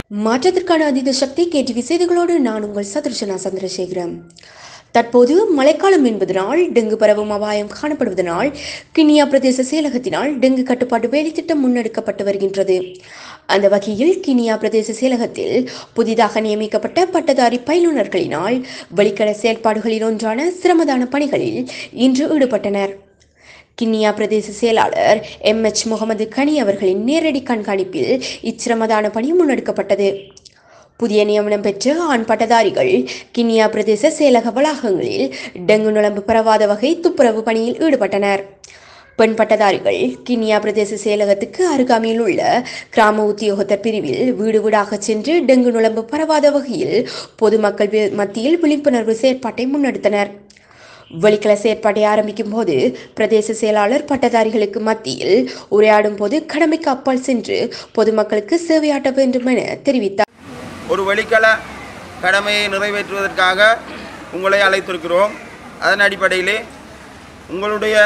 மாற்றத்திற்கான அதீத சக்தி கேடிவி செய்திகளோடு நான் உங்கள் சதுர்ஷனா சந்திரசேகரம் தற்போது மழைக்காலம் என்பதனால் டெங்கு பரவும் அபாயம் காணப்படுவதனால் கிண்ணியா பிரதேச செயலகத்தினால் டெங்கு கட்டுப்பாட்டு வேலைத்திட்டம் முன்னெடுக்கப்பட்டு வருகின்றது அந்த வகையில் கினியா பிரதேச செயலகத்தில் புதிதாக நியமிக்கப்பட்ட பட்டதாரி பயிலுனர்களினால் வெளிக்கட செயல்பாடுகளில் ஒன்றான சிரமதான பணிகளில் இன்று ஈடுபட்டனர் கிண்ணியா பிரதேச செயலாளர் எம் எச் முகமது கனி அவர்களின் நேரடி கண்காணிப்பில் இச்சிரமதான பணி முன்னெடுக்கப்பட்டது புதிய நியமனம் பெற்ற ஆண் பட்டதாரிகள் கிண்ணியா பிரதேச செயலக வளாகங்களில் டெங்கு நுழம்பு பரவாத வகை துப்புரவு பணியில் ஈடுபட்டனர் பெண் பட்டதாரிகள் கிண்ணியா பிரதேச செயலகத்துக்கு அருகாமையில் உள்ள கிராம உத்தியோகத்தர் பிரிவில் வீடு வீடாக சென்று டெங்கு நுழம்பு பரவாத வகையில் பொதுமக்கள் வி- மத்தியில் விழிப்புணர்வு செயற்பாட்டை முன்னெடுத்தனர் வெளிக்கள செயற்பாட்டை ஆரம்பிக்கும் போது பிரதேச செயலாளர் பட்டதாரிகளுக்கு மத்தியில் உரையாடும் போது கடமைக்கு அப்பால் சென்று பொதுமக்களுக்கு சேவையாற்ற வேண்டும் என தெரிவித்தார் ஒரு வெளிக்கள கடமையை நிறைவேற்றுவதற்காக உங்களை அழைத்திருக்கிறோம் அதன் அடிப்படையிலே உங்களுடைய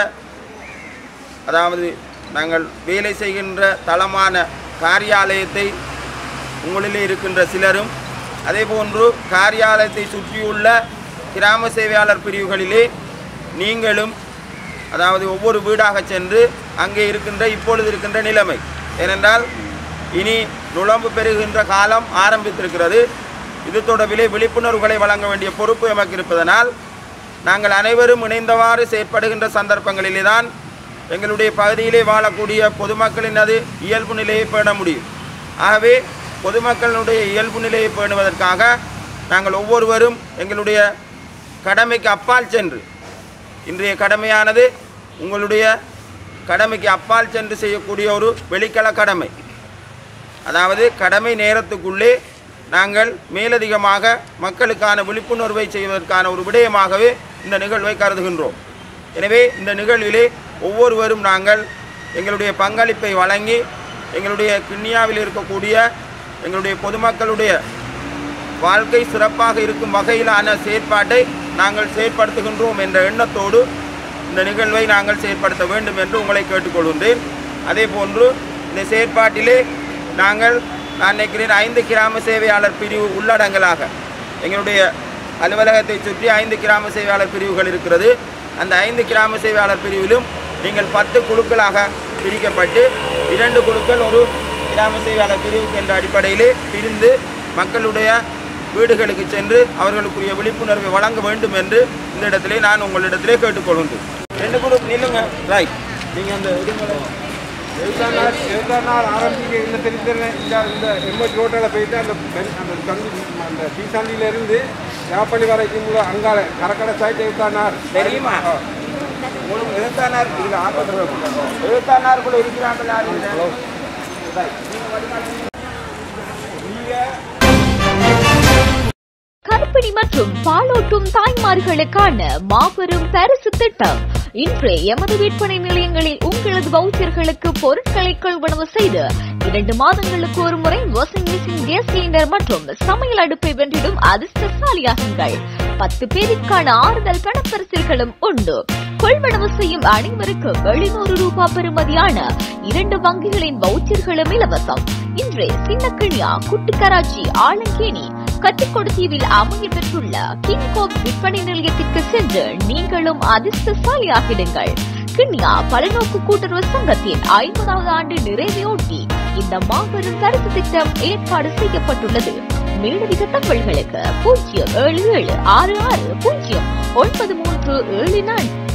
அதாவது நாங்கள் வேலை செய்கின்ற தளமான காரியாலயத்தை உங்களிலே இருக்கின்ற சிலரும் அதேபோன்று காரியாலயத்தை சுற்றியுள்ள கிராம சேவையாளர் பிரிவுகளிலே நீங்களும் அதாவது ஒவ்வொரு வீடாக சென்று அங்கே இருக்கின்ற இப்பொழுது இருக்கின்ற நிலைமை ஏனென்றால் இனி நுழம்பு பெறுகின்ற காலம் ஆரம்பித்திருக்கிறது இது தொடர்பிலே விழிப்புணர்வுகளை வழங்க வேண்டிய பொறுப்பு எமக்கு இருப்பதனால் நாங்கள் அனைவரும் இணைந்தவாறு செயற்படுகின்ற சந்தர்ப்பங்களிலே தான் எங்களுடைய பகுதியிலே வாழக்கூடிய பொதுமக்களின் அது இயல்பு நிலையை பேண முடியும் ஆகவே பொதுமக்களுடைய இயல்பு நிலையை பேணுவதற்காக நாங்கள் ஒவ்வொருவரும் எங்களுடைய கடமைக்கு அப்பால் சென்று இன்றைய கடமையானது உங்களுடைய கடமைக்கு அப்பால் சென்று செய்யக்கூடிய ஒரு வெளிக்கள கடமை அதாவது கடமை நேரத்துக்குள்ளே நாங்கள் மேலதிகமாக மக்களுக்கான விழிப்புணர்வை செய்வதற்கான ஒரு விடயமாகவே இந்த நிகழ்வை கருதுகின்றோம் எனவே இந்த நிகழ்விலே ஒவ்வொருவரும் நாங்கள் எங்களுடைய பங்களிப்பை வழங்கி எங்களுடைய கிண்ணியாவில் இருக்கக்கூடிய எங்களுடைய பொதுமக்களுடைய வாழ்க்கை சிறப்பாக இருக்கும் வகையிலான செயற்பாட்டை நாங்கள் செயற்படுத்துகின்றோம் என்ற எண்ணத்தோடு இந்த நிகழ்வை நாங்கள் செயற்படுத்த வேண்டும் என்று உங்களை கேட்டுக்கொள்கின்றேன் அதே போன்று இந்த செயற்பாட்டிலே நாங்கள் நான் நினைக்கிறேன் ஐந்து கிராம சேவையாளர் பிரிவு உள்ளடங்கலாக எங்களுடைய அலுவலகத்தை சுற்றி ஐந்து கிராம சேவையாளர் பிரிவுகள் இருக்கிறது அந்த ஐந்து கிராம சேவையாளர் பிரிவிலும் நீங்கள் பத்து குழுக்களாக பிரிக்கப்பட்டு இரண்டு குழுக்கள் ஒரு கிராம சேவையாளர் பிரிவுக்கு என்ற அடிப்படையிலே பிரிந்து மக்களுடைய வீடுகளுக்கு சென்று அவர்களுக்குரிய விழிப்புணர்வை வழங்க வேண்டும் என்று இந்த இடத்திலே நான் உங்களிடத்திலே கேட்டுக்கொள்கின்றேன் ரெண்டு குரூப் நில்லுங்க ரைட் நீங்கள் அந்த இதுங்களை எழுபத்தாறு நாள் எழுபத்தாறு நாள் ஆரம்பிக்க இந்த தெரிஞ்ச இந்த இந்த எம்எச் ரோட்டில் போயிட்டு அந்த பெண் அந்த சந்தி அந்த டீ சந்தியிலேருந்து யாப்பள்ளி வரைக்கும் உள்ள அங்கால கரக்கடை சைட் எழுபத்தாறு நாள் தெரியுமா உங்களுக்கு எழுபத்தானார் இதில் ஆட்டத்தில் எழுபத்தானாருக்குள்ள இருக்கிறாங்களா கர்ப்பிணி மற்றும் பாலூட்டும் தாய்மார்களுக்கான மாபெரும் பரிசு திட்டம் இன்றே எமது விற்பனை நிலையங்களில் உங்களது வவுச்சர்களுக்கு பொருட்களை கொள்வனவு செய்து இரண்டு மாதங்களுக்கு ஒரு முறை வாஷிங் மிஷின் கேஸ் சிலிண்டர் மற்றும் சமையல் அடுப்பை வென்றிடும் அதிர்ஷ்டசாலியாகுங்கள் பத்து பேருக்கான ஆறுதல் பணப்பரிசில்களும் உண்டு கொள்வனவு செய்யும் அனைவருக்கும் எழுநூறு ரூபாய் பெறுமதியான இரண்டு வங்கிகளின் வவுச்சர்களும் இலவசம் இன்றே சின்னக்கிழியா குட்டிக்கராச்சி ஆலங்கேணி கத்திக்கொடுத்தீவில் அமைய பெற்றுள்ள கிங்காப் விற்பனை நிலையத்திற்கு சென்று நீங்களும் அதிர்ஷ்டசாலியாகிடுங்கள் கிண்ணியா பலநோக்கு கூட்டுறவு சங்கத்தின் ஐம்பதாவது ஆண்டு நிறைவையொட்டி இந்த மாபெரும் பரிசு திட்டம் ஏற்பாடு செய்யப்பட்டுள்ளது மேலதிக தகவல்களுக்கு பூஜ்ஜியம் ஏழு ஏழு ஆறு ஆறு பூஜ்ஜியம் ஒன்பது மூன்று ஏழு நான்கு